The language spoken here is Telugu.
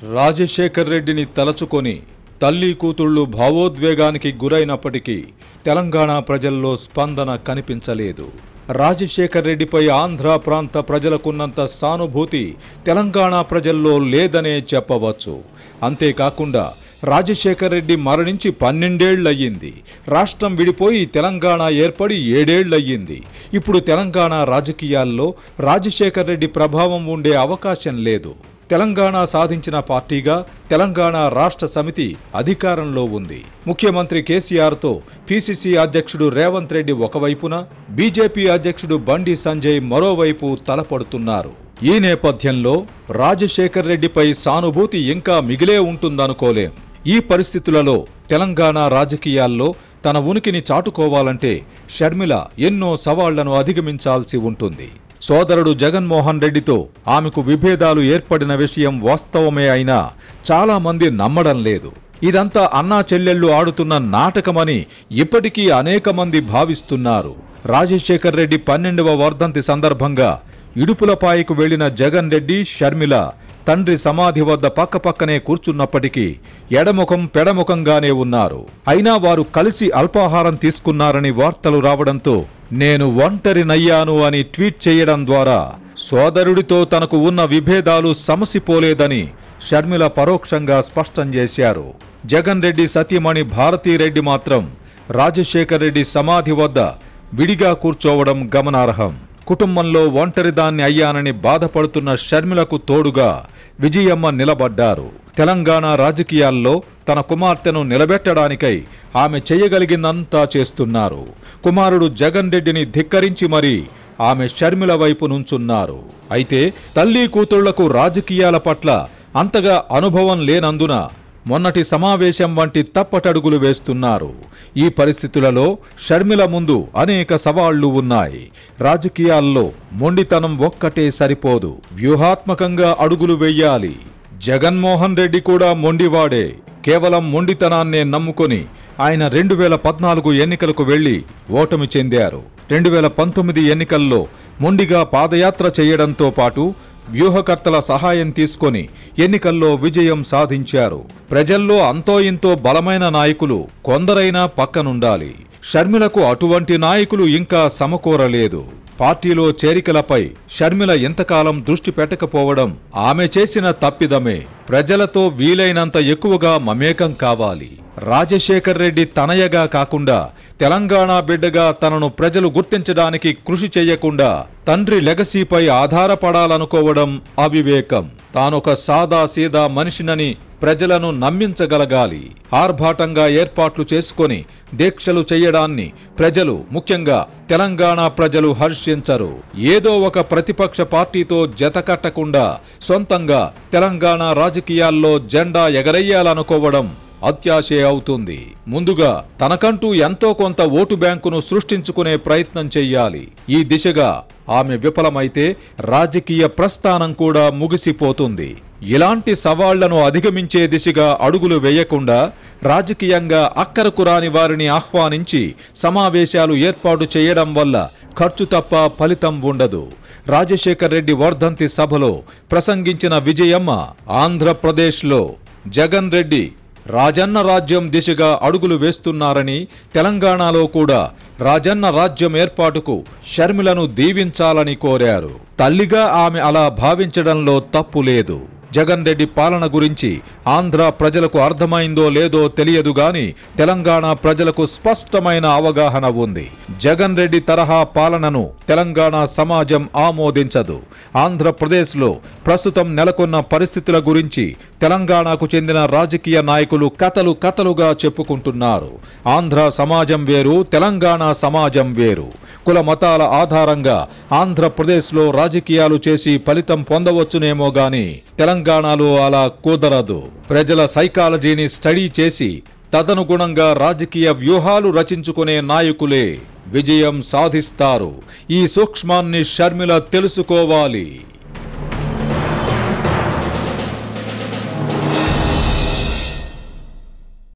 రాజశేఖర్ రెడ్డిని తలచుకొని తల్లి కూతుళ్ళు భావోద్వేగానికి గురైనప్పటికీ తెలంగాణ ప్రజల్లో స్పందన కనిపించలేదు రాజశేఖర్ రెడ్డిపై ఆంధ్ర ప్రాంత ప్రజలకున్నంత సానుభూతి తెలంగాణ ప్రజల్లో లేదనే చెప్పవచ్చు అంతేకాకుండా రాజశేఖర్ రెడ్డి మరణించి పన్నెండేళ్లయ్యింది రాష్ట్రం విడిపోయి తెలంగాణ ఏర్పడి ఏడేళ్లయ్యింది ఇప్పుడు తెలంగాణ రాజకీయాల్లో రాజశేఖర్ రెడ్డి ప్రభావం ఉండే అవకాశం లేదు తెలంగాణ సాధించిన పార్టీగా తెలంగాణ రాష్ట్ర సమితి అధికారంలో ఉంది ముఖ్యమంత్రి కేసీఆర్తో పీసీసీ అధ్యక్షుడు రేవంత్ రెడ్డి ఒకవైపున బీజేపీ అధ్యక్షుడు బండి సంజయ్ మరోవైపు తలపడుతున్నారు ఈ నేపథ్యంలో రాజశేఖర్ రెడ్డిపై సానుభూతి ఇంకా మిగిలే ఉంటుందనుకోలేం ఈ పరిస్థితులలో తెలంగాణ రాజకీయాల్లో తన ఉనికిని చాటుకోవాలంటే షర్మిల ఎన్నో సవాళ్లను అధిగమించాల్సి ఉంటుంది సోదరుడు జగన్మోహన్ రెడ్డితో ఆమెకు విభేదాలు ఏర్పడిన విషయం వాస్తవమే అయినా చాలా మంది నమ్మడం లేదు ఇదంతా అన్నా చెల్లెళ్ళు ఆడుతున్న నాటకమని ఇప్పటికీ అనేక మంది భావిస్తున్నారు రాజశేఖర్ రెడ్డి పన్నెండవ వర్ధంతి సందర్భంగా ఇడుపులపాయకు వెళ్లిన జగన్ రెడ్డి షర్మిల తండ్రి సమాధి వద్ద పక్కపక్కనే కూర్చున్నప్పటికీ ఎడముఖం పెడముఖంగానే ఉన్నారు అయినా వారు కలిసి అల్పాహారం తీసుకున్నారని వార్తలు రావడంతో నేను ఒంటరినయ్యాను అని ట్వీట్ చేయడం ద్వారా సోదరుడితో తనకు ఉన్న విభేదాలు సమసిపోలేదని షర్మిల పరోక్షంగా స్పష్టం చేశారు జగన్ రెడ్డి సతీమణి భారతీరెడ్డి మాత్రం రాజశేఖర్ రెడ్డి సమాధి వద్ద విడిగా కూర్చోవడం గమనార్హం కుటుంబంలో ఒంటరిదాన్ని అయ్యానని బాధపడుతున్న షర్మిలకు తోడుగా విజయమ్మ నిలబడ్డారు తెలంగాణ రాజకీయాల్లో తన కుమార్తెను నిలబెట్టడానికై ఆమె చేయగలిగిందంతా చేస్తున్నారు కుమారుడు జగన్ రెడ్డిని ధిక్కరించి మరీ ఆమె షర్మిల వైపు నుంచున్నారు అయితే తల్లి కూతుళ్లకు రాజకీయాల పట్ల అంతగా అనుభవం లేనందున మొన్నటి సమావేశం వంటి తప్పటడుగులు వేస్తున్నారు ఈ పరిస్థితులలో షర్మిల ముందు అనేక సవాళ్లు ఉన్నాయి రాజకీయాల్లో మొండితనం ఒక్కటే సరిపోదు వ్యూహాత్మకంగా అడుగులు వెయ్యాలి జగన్మోహన్ రెడ్డి కూడా మొండివాడే కేవలం మొండితనాన్నే నమ్ముకొని ఆయన రెండు వేల పద్నాలుగు ఎన్నికలకు వెళ్లి ఓటమి చెందారు రెండు వేల పంతొమ్మిది ఎన్నికల్లో మొండిగా పాదయాత్ర చేయడంతో పాటు వ్యూహకర్తల సహాయం తీసుకొని ఎన్నికల్లో విజయం సాధించారు ప్రజల్లో అంతో ఇంతో బలమైన నాయకులు కొందరైనా పక్కనుండాలి షర్మిలకు అటువంటి నాయకులు ఇంకా సమకూరలేదు పార్టీలో చేరికలపై షర్మిల ఎంతకాలం దృష్టి పెట్టకపోవడం ఆమె చేసిన తప్పిదమే ప్రజలతో వీలైనంత ఎక్కువగా మమేకం కావాలి రాజశేఖర్ రెడ్డి తనయగా కాకుండా తెలంగాణ బిడ్డగా తనను ప్రజలు గుర్తించడానికి కృషి చేయకుండా తండ్రి లెగసీపై ఆధారపడాలనుకోవడం అవివేకం తానొక సాదా సీదా మనిషినని ప్రజలను నమ్మించగలగాలి ఆర్భాటంగా ఏర్పాట్లు చేసుకొని దీక్షలు చేయడాన్ని ప్రజలు ముఖ్యంగా తెలంగాణ ప్రజలు హర్షించరు ఏదో ఒక ప్రతిపక్ష పార్టీతో జతకట్టకుండా సొంతంగా తెలంగాణ రాజకీయాల్లో జెండా ఎగరయ్యాలనుకోవడం అత్యాశే అవుతుంది ముందుగా తనకంటూ ఎంతో కొంత ఓటు బ్యాంకును సృష్టించుకునే ప్రయత్నం చెయ్యాలి ఈ దిశగా ఆమె విఫలమైతే రాజకీయ ప్రస్థానం కూడా ముగిసిపోతుంది ఇలాంటి సవాళ్లను అధిగమించే దిశగా అడుగులు వేయకుండా రాజకీయంగా అక్కరకు రాని వారిని ఆహ్వానించి సమావేశాలు ఏర్పాటు చేయడం వల్ల ఖర్చు తప్ప ఫలితం ఉండదు రాజశేఖర్ రెడ్డి వర్ధంతి సభలో ప్రసంగించిన విజయమ్మ ఆంధ్రప్రదేశ్లో జగన్ రెడ్డి రాజన్న రాజ్యం దిశగా అడుగులు వేస్తున్నారని తెలంగాణలో కూడా రాజన్న రాజ్యం ఏర్పాటుకు షర్మిలను దీవించాలని కోరారు తల్లిగా ఆమె అలా భావించడంలో తప్పు లేదు జగన్ రెడ్డి పాలన గురించి ఆంధ్ర ప్రజలకు అర్థమైందో లేదో తెలియదు గాని తెలంగాణ ప్రజలకు స్పష్టమైన అవగాహన ఉంది జగన్ రెడ్డి తరహా పాలనను తెలంగాణ సమాజం ఆమోదించదు ఆంధ్రప్రదేశ్లో ప్రస్తుతం నెలకొన్న పరిస్థితుల గురించి తెలంగాణకు చెందిన రాజకీయ నాయకులు కథలు కథలుగా చెప్పుకుంటున్నారు ఆంధ్ర సమాజం వేరు తెలంగాణ సమాజం వేరు కుల మతాల ఆధారంగా ఆంధ్రప్రదేశ్లో రాజకీయాలు చేసి ఫలితం పొందవచ్చునేమో గాని తెలంగాణలో అలా కుదరదు ప్రజల సైకాలజీని స్టడీ చేసి తదనుగుణంగా రాజకీయ వ్యూహాలు రచించుకునే నాయకులే విజయం సాధిస్తారు ఈ సూక్ష్మాన్ని షర్మిల తెలుసుకోవాలి